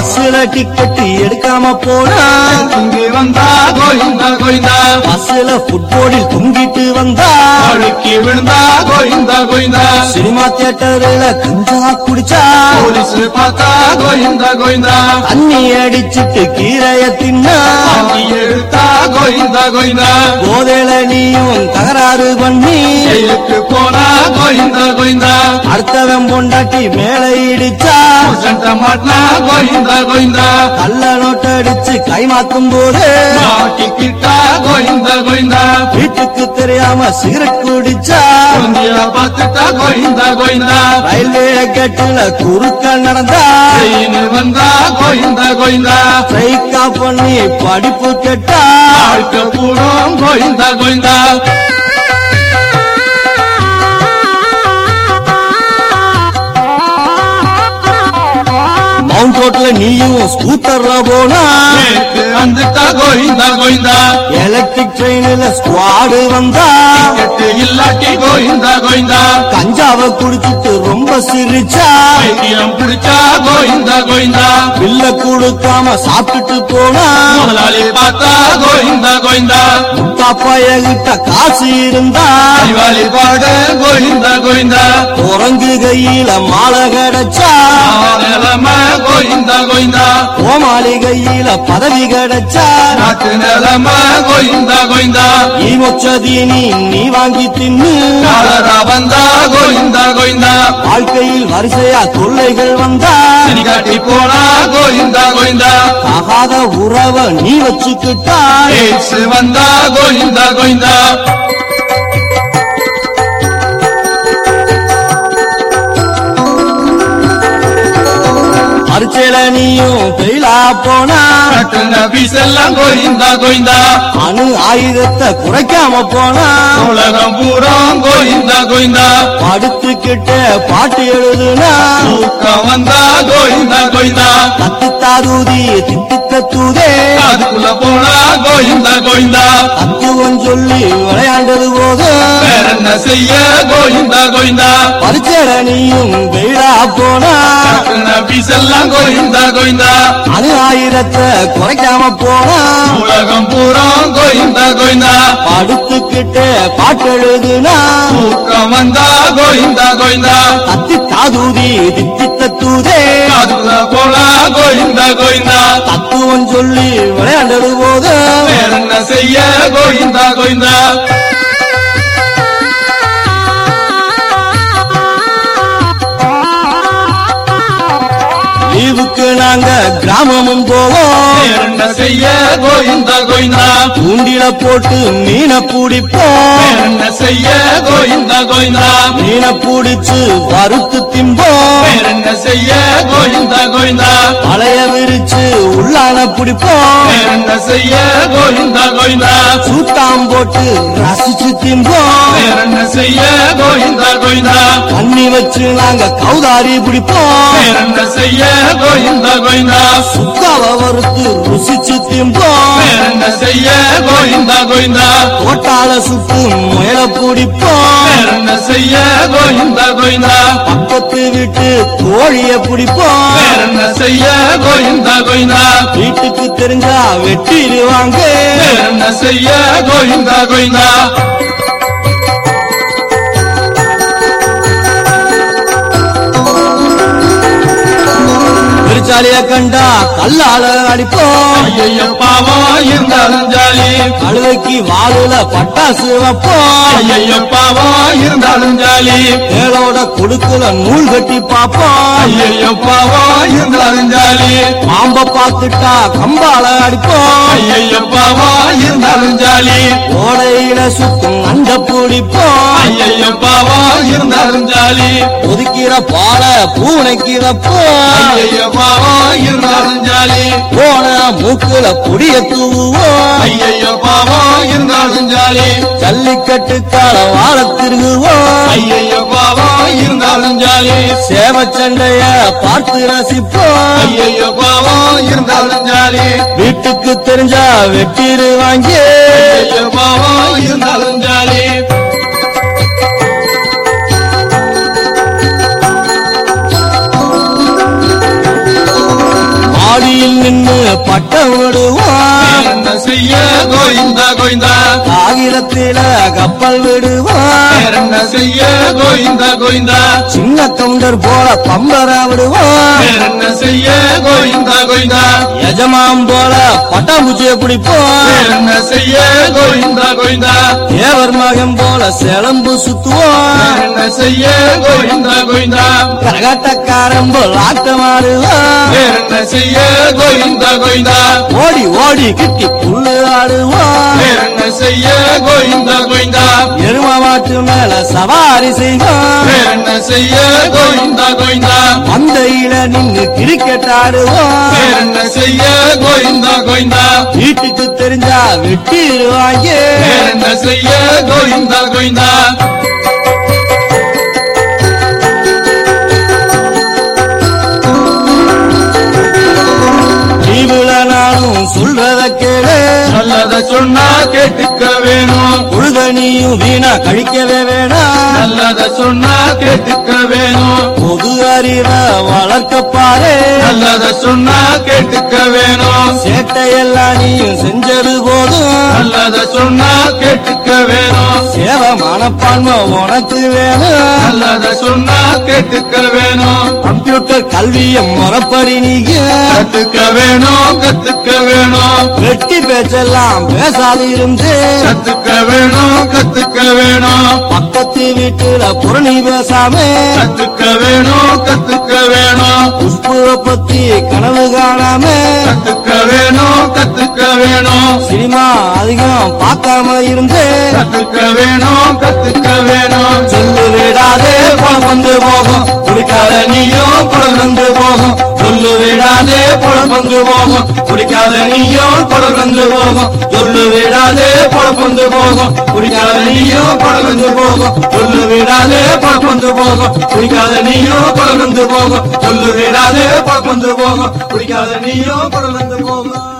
பஸ்ல டிக்கெட் எடுக்காம போனா இங்கே வந்தா கோயிந்தா கோயிந்தா பஸ்ல ஃபுட்போர்டில் தொங்கிட்டு வந்தா அழுக்கி விழுந்தா கோயிந்தா கோயிந்தா சினிமா தியேட்டர்ல கஞ்சா குடிச்சா போலீஸ் பார்த்தா கோயிந்தா கோயிந்தா தண்ணி அடிச்சிட்டு கீரைய தின்னா தண்ணி எடுத்தா கோயிந்தா கோயிந்தா போதையில நீயும் தகராறு பண்ணி ஜெயிலுக்கு போனா கோயிந்தா கோயிந்தா அடுத்தவன் பொண்டாட்டி மேல இடிச்சா சண்ட மாட்டினா கோயிந்தா கோயிந்தா கள்ள நோட்டு அடிச்சு கை மாத்தும் போது மாட்டிக்கிட்டா கோயிந்தா கோயிந்தா வீட்டுக்கு தெரியாம சிகரெட் குடிச்சா குழந்தைய பார்த்துட்டா கோயிந்தா கோயிந்தா ரயில்வே கேட்டுல குறுக்க நடந்தா ட்ரெயின் வந்தா கோயிந்தா கோயிந்தா ஸ்ட்ரைக்கா பண்ணி படிப்பு கேட்டா வாழ்க்கை கூடும் கோயிந்தா கோயிந்தா மவுண்ட் ரோட்ல நீயும் ஸ்கூட்டர்ல போனா நேத்து வந்துட்டா கோயிந்தா கோயிந்தா எலக்ட்ரிக் ட்ரெயின்ல ஸ்குவாடு வந்தா கெட்டு இல்லாட்டி கோயிந்தா கோயிந்தா கஞ்சாவை குடிச்சிட்டு ரொம்ப சிரிச்சா வைத்தியம் பிடிச்சா கோயிந்தா கோயிந்தா பில்ல கொடுக்காம சாப்பிட்டுட்டு போனா முதலாளி பார்த்தா கோயிந்தா கோயிந்தா முத்தாப்பாய கிட்ட காசு இருந்தா அறிவாளி பாடு கோயிந்தா கோயிந்தா குரங்கு கையில மாலை கிடைச்சா நிலம கோயிந்தா கோயிந்தா கோமாளி கையில பதவி கிடைச்சா நாட்டு நிலம கோயிந்தா கோயிந்தா ஈமொச்சதீனி நீ வாங்கி தின்னு காலரா வந்தா கோயிந்தா கோயிந்தா வாழ்க்கையில் வரிசையா தொல்லைகள் வந்தா சனி காட்டி போனா கோயிந்தா கோயிந்தா ஆகாத உறவ நீ வச்சுக்கிட்டாய் ஏசு வந்தா கோயிந்தா கோயிந்தா பரிச்சையில நீயும் பெயிலா போனா கட்டுன பீஸ் எல்லாம் கோயிந்தா கோயிந்தா அணு ஆயுதத்தை குறைக்காம போனா உலகம் பூரா கோயிந்தா கோயிந்தா படுத்துக்கிட்ட பாட்டு எழுதுனா தூக்கம் வந்தா கோயிந்தா கோயிந்தா கத்துத்தாதூதி திட்டுத்த தூதே அதுக்குள்ள போனா கோயிந்தா கோயிந்தா தத்துவம் சொல்லி விளையாண்டது போது வேற என்ன செய்ய கோயிந்தா கோயிந்தா பரிச்சையில நீயும் பெயிலா போனா கட்டுன பீஸ் எல்லாம் கோயிந்தா கோயிந்தா அணு ஆயுதத்தை குறைக்காம போனா உலகம் பூரா கோயிந்தா கோயிந்தா படுத்துக்கிட்டு பாட்டு எழுதுனா தூக்கம் வந்தா கோயிந்தா கோயிந்தா கத்தி தாதூதி தித்தித்த தூதே அதுக்குள்ள போனா கோயிந்தா கோயிந்தா தத்துவம் சொல்லி விளையாண்டது போது வேற என்ன செய்ய கோயிந்தா கோயிந்தா லீவுக்கு நாங்க கிராமமும் போவோம் வேற என்ன செய்ய கோயிந்தா கோயிந்தா தூண்டில போட்டு மீனை பிடிப்போம் வேற என்ன செய்ய கோயிந்தா கோயிந்தா மீனை பிடிச்சு வறுத்து திம்போம் வேற என்ன செய்ய கோயிந்தா கோயிந்தா பழைய விரிச்சு உள்ளான பிடிப்போம் வேற என்ன செய்ய கோயிந்தா கோயிந்தா சூட்டாம் போட்டு ரசிச்சு திம்போம் வேற என்ன செய்ய கோயிந்தா கோயிந்தா தண்ணி வச்சு நாங்க கௌதாரி பிடிப்போம் வேற என்ன செய்ய கோயிந்தா கோயிந்தா சுக்காவ வறுத்து ருசிச்சு திம்போம் வேற என்ன செய்ய கோயிந்தா கோயிந்தா தோட்டால சுட்டு முயல பிடிப்போம் வேற என்ன செய்ய கோயிந்தா கோயிந்தா பக்கத்து வீட்டு கோழிய பிடிப்போம் வேற என்ன செய்ய கோயிந்தா கோயிந்தா வீட்டுக்கு தெரிஞ்சா வெட்டிடுவாங்க வேற என்ன செய்ய கோயிந்தா கோயிந்தா பெருச்சாலிய கண்டா கல்லால அடிப்போம் ஐயோ பாவம் இருந்தாலும் ஜாலி கழுதைக்கு வாழுல பட்டாசு வைப்போம் ஐயோ பாவம் இருந்தாலும் ஜாலி தேளோட கொடுக்குல நூல் கட்டி பார்ப்போம் ஐயோ பாவம் இருந்தாலும் ஜாலி பாம்ப பார்த்துட்டா கம்பால அடிப்போம் ஐயோ பாவம் இருந்தாலும் ஜாலி ஓடையில சுத்தும் அண்ட பிடிப்போம் ஐயோ பாவம் இருந்தாலும் ஜாலி ஒதுக்கிற பால பூனைக்கு வைப்போம் ஐயோ பாவம் இருந்தாலும் ஜாலி போன மூக்குல பொடிய தூவோம் ஐயோ பாவம் இருந்தாலும் ஜாலி ஜல்லிக்கட்டு கால வாழ திருகுவோம் ஐயோ பாவம் இருந்தாலும் ஜாலி சேவச்சண்டைய பார்த்து ரசிப்போம் ஐயோ பாவம் இருந்தாலும் ஜாலி வீட்டுக்கு தெரிஞ்சா வெட்டிரு வாங்கி ஐயோ பாவம் இருந்தாலும் ஜாலி மாடி பட்டம் விடுவான் என்ன செய்ய கோவிந்தா கோவிந்தா காகிதத்தில கப்பல் விடுவான் என்ன செய்ய கோவிந்தா கோவிந்தா சின்ன தொண்டர் போல பம்பர விடுவான் என்ன செய்ய கோவிந்தா கோவிந்தா எஜமான் போல பட்டாம்பூச்சியை பிடிப்போம் என்ன செய்ய கோவிந்தா கோவிந்தா தேவர் மகன் போல சிலம்பு சுத்துவோம் என்ன செய்ய கோவிந்தா கோவிந்தா கரகாட்டக்காரன் போல் ஆட்டம் ஆடுவோம் என்ன செய்ய கோவிந்தா கோவிந்தா ஓடி ஓடி கிட்டி புல்லு ஆடுவோம் என்ன செய்ய கோவிந்தா கோவிந்தா எரும மாட்டு மேல சவாரி செய்வோம் என்ன செய்ய கோவிந்தா கோவிந்தா மந்தையில நின்னு கிரிக்கெட் ஆடுவோம் என்ன செய்ய கோவிந்தா கோவிந்தா வீட்டுக்கு தெரிஞ்சா வெட்டிடுவாங்க என்ன செய்ய கோவிந்தா கோவிந்தா லீவுல நானும் சொல்றத கேளு நல்லத சொன்னா கேட்டுக்க வேணும் உழுதனியும் வீணா கழிக்கவே வேணாம் நல்லத சொன்னா கேட்டுக்க வேணும் பொது அறிவை வளர்க்க பாரு நல்லத சொன்னா கேட்டுக்க வேணும் சேட்டையெல்லாம் நீயும் செஞ்சது போதும் நல்லத சொன்னா கேட்டுக்க வேணும் சேவ மனப்பான்மை உனக்கு வேணும் நல்லத சொன்னா கேட்டுக்க வேணும் கம்ப்யூட்டர் கல்விய முறப்படி நீங்க கத்துக்க வேணும் கத்துக்க வேணும் வெட்டி பேச்செல்லாம் பேசாதிருந்து கத்துக்க வேணும் கத்துக்க வேணும் பக்கத்து வீட்டுல புரணி பேசாம கத்துக்க வேணும் கத்துக்க வேணும் புஷ்புவ பத்தி கனவு காணாம கத்துக்க வேணும் கத்துக்க வேணும் சினிமா அதிகம் பார்க்காம இருந்து கத்துக்க வேணும் கத்துக்க வேணும் சொல்லு விடாதே பணம் வந்து போகும் குடிக்காத நீயும் பணம் வந்து போகும் சொல்லு விடாதே பணம் வந்து போகும் குடிக்காத நீயும் பணம் வந்து போகும் சொல்லு விடாதே பணம் வந்து போகும் குடிக்காத நீயும் பணம் வந்து போகும் சொல்லு விடாதே பணம் வந்து போகும் குடிக்காத நீயும் பணம் வந்து போகும் சொல்லு விடாதே பணம் வந்து போகும் குடிக்காத நீயும் பணம் வந்து போகும்